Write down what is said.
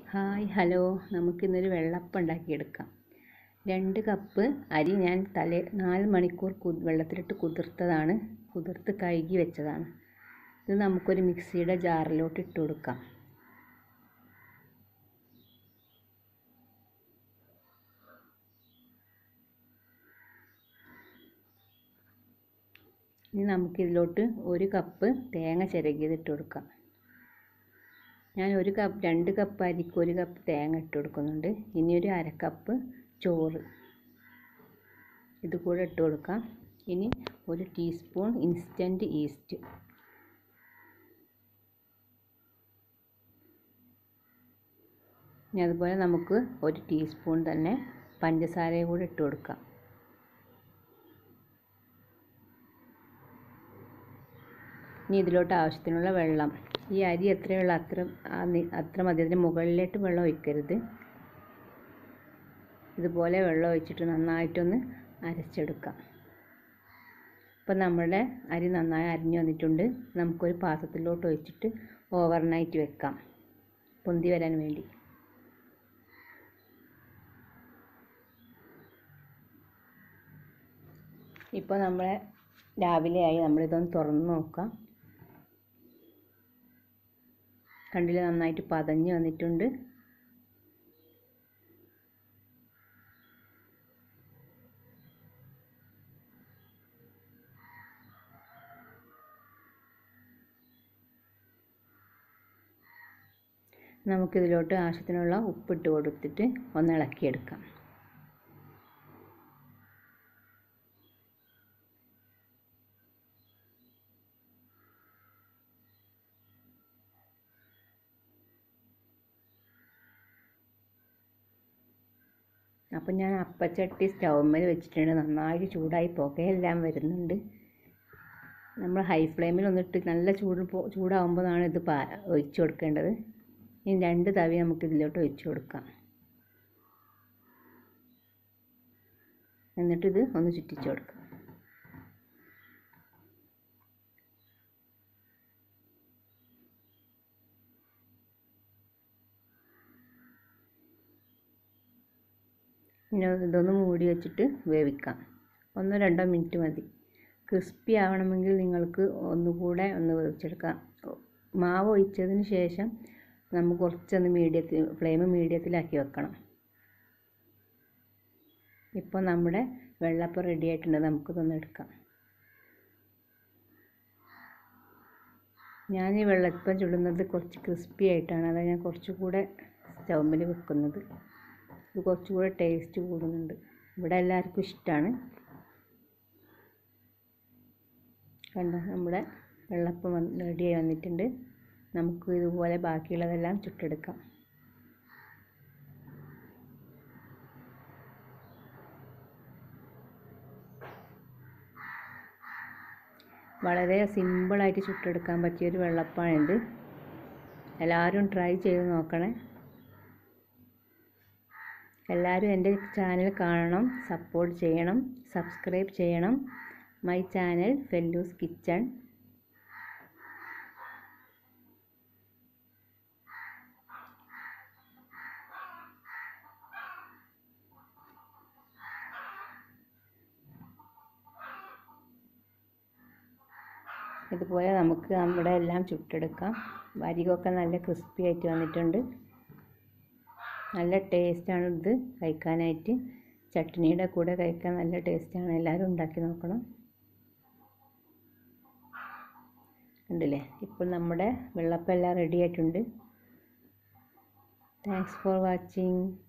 hi hello നമുക്കിന്നൊരു വെള്ളപ്പം ഉണ്ടാക്കിയെടുക്കാം രണ്ട് കപ്പ് അരി ഞാൻ തലേ നാല് മണിക്കൂർ കു വെള്ളത്തിലിട്ട് കുതിർത്തതാണ് കുതിർത്ത് കഴുകി വെച്ചതാണ് ഇത് നമുക്കൊരു മിക്സിയുടെ ജാറിലോട്ട് ഇട്ട് കൊടുക്കാം ഇനി നമുക്കിതിലോട്ട് ഒരു കപ്പ് തേങ്ങ ചിരകിയത് ഇട്ട് കൊടുക്കാം ഞാൻ ഒരു കപ്പ് രണ്ട് കപ്പ് അരിക്ക് ഒരു കപ്പ് തേങ്ങ ഇട്ട് കൊടുക്കുന്നുണ്ട് ഇനി ഒരു അര കപ്പ് ചോറ് ഇത് കൂടെ ഇട്ട് കൊടുക്കാം ഇനി ഒരു ടീസ്പൂൺ ഇൻസ്റ്റൻറ്റ് ഈസ്റ്റ് ഇനി അതുപോലെ നമുക്ക് ഒരു ടീസ്പൂൺ തന്നെ പഞ്ചസാരയും കൂടെ ഇട്ട് കൊടുക്കാം ഇനി ഇതിലോട്ട് ആവശ്യത്തിനുള്ള വെള്ളം ഈ അരി എത്രയുള്ള അത്ര അത്ര മതി അതിന് മുകളിലോട്ട് വെള്ളം ഒഴിക്കരുത് ഇതുപോലെ വെള്ളം ഒഴിച്ചിട്ട് നന്നായിട്ടൊന്ന് അരച്ചെടുക്കാം ഇപ്പം നമ്മുടെ അരി നന്നായി അരിഞ്ഞു വന്നിട്ടുണ്ട് നമുക്കൊരു പാത്രത്തിലോട്ട് ഒഴിച്ചിട്ട് ഓവർനൈറ്റ് വെക്കാം പൊന്തി വരാൻ വേണ്ടി ഇപ്പോൾ നമ്മളെ രാവിലെയായി നമ്മളിതൊന്ന് തുറന്ന് നോക്കാം കണ്ടില്ല നന്നായിട്ട് പതഞ്ഞ് വന്നിട്ടുണ്ട് നമുക്കിതിലോട്ട് ആവശ്യത്തിനുള്ള ഉപ്പിട്ട് കൊടുത്തിട്ട് ഒന്ന് ഇളക്കിയെടുക്കാം അപ്പം ഞാൻ അപ്പച്ചട്ടി സ്റ്റൗമ്മൽ വെച്ചിട്ടുണ്ട് നന്നായിട്ട് ചൂടായി പുകയെല്ലാം വരുന്നുണ്ട് നമ്മൾ ഹൈ ഫ്ലെയിമിൽ ഒന്നിട്ട് നല്ല ചൂട് ചൂടാകുമ്പോഴാണ് ഇത് പാ ഒഴിച്ചു കൊടുക്കേണ്ടത് ഇനി രണ്ട് തവി നമുക്ക് ഇതിലോട്ട് ഒഴിച്ചു കൊടുക്കാം എന്നിട്ടിത് ഒന്ന് ചുറ്റിച്ചു കൊടുക്കാം പിന്നെ ഇതൊന്ന് മൂടി വെച്ചിട്ട് വേവിക്കാം ഒന്നോ രണ്ടോ മിനിറ്റ് മതി ക്രിസ്പി ആവണമെങ്കിൽ നിങ്ങൾക്ക് ഒന്നുകൂടെ ഒന്ന് വേവിച്ചെടുക്കാം മാവ് ഒഴിച്ചതിന് ശേഷം നമുക്ക് കുറച്ചൊന്ന് മീഡിയത്തിൽ ഫ്ലെയിം മീഡിയത്തിലാക്കി വെക്കണം ഇപ്പോൾ നമ്മുടെ വെള്ളപ്പം റെഡി ആയിട്ടുണ്ട് നമുക്കിതൊന്ന് എടുക്കാം ഞാൻ ഈ വെള്ളപ്പം ചുടുന്നത് കുറച്ച് ക്രിസ്പി ആയിട്ടാണ് അതാണ് ഞാൻ കുറച്ചുകൂടെ സ്റ്റൗമ്മിൽ വെക്കുന്നത് ഇത് കുറച്ചുകൂടെ ടേസ്റ്റ് കൂടുന്നുണ്ട് ഇവിടെ എല്ലാവർക്കും ഇഷ്ടമാണ് കണ്ടോ നമ്മുടെ വെള്ളപ്പം വന്ന് റെഡിയായി വന്നിട്ടുണ്ട് നമുക്ക് ഇതുപോലെ ബാക്കിയുള്ളതെല്ലാം ചുട്ടെടുക്കാം വളരെ സിമ്പിളായിട്ട് ചുട്ടെടുക്കാൻ പറ്റിയൊരു വെള്ളപ്പമാണിത് എല്ലാവരും ട്രൈ ചെയ്ത് നോക്കണേ എല്ലാവരും എൻ്റെ ചാനൽ കാണണം സപ്പോർട്ട് ചെയ്യണം സബ്സ്ക്രൈബ് ചെയ്യണം മൈ ചാനൽ ഫെല്ലൂസ് കിച്ചൺ ഇതുപോലെ നമുക്ക് നമ്മുടെ എല്ലാം ചുട്ടെടുക്കാം വരികൊക്കെ നല്ല ക്രിസ്പി ആയിട്ട് വന്നിട്ടുണ്ട് നല്ല ടേസ്റ്റാണ് ഇത് കഴിക്കാനായിട്ട് ചട്നിയുടെ കൂടെ കഴിക്കാൻ നല്ല ടേസ്റ്റാണ് എല്ലാവരും ഉണ്ടാക്കി നോക്കണം ഉണ്ടല്ലേ ഇപ്പോൾ നമ്മുടെ വെള്ളപ്പം എല്ലാം റെഡി ആയിട്ടുണ്ട് താങ്ക്സ് ഫോർ വാച്ചിങ്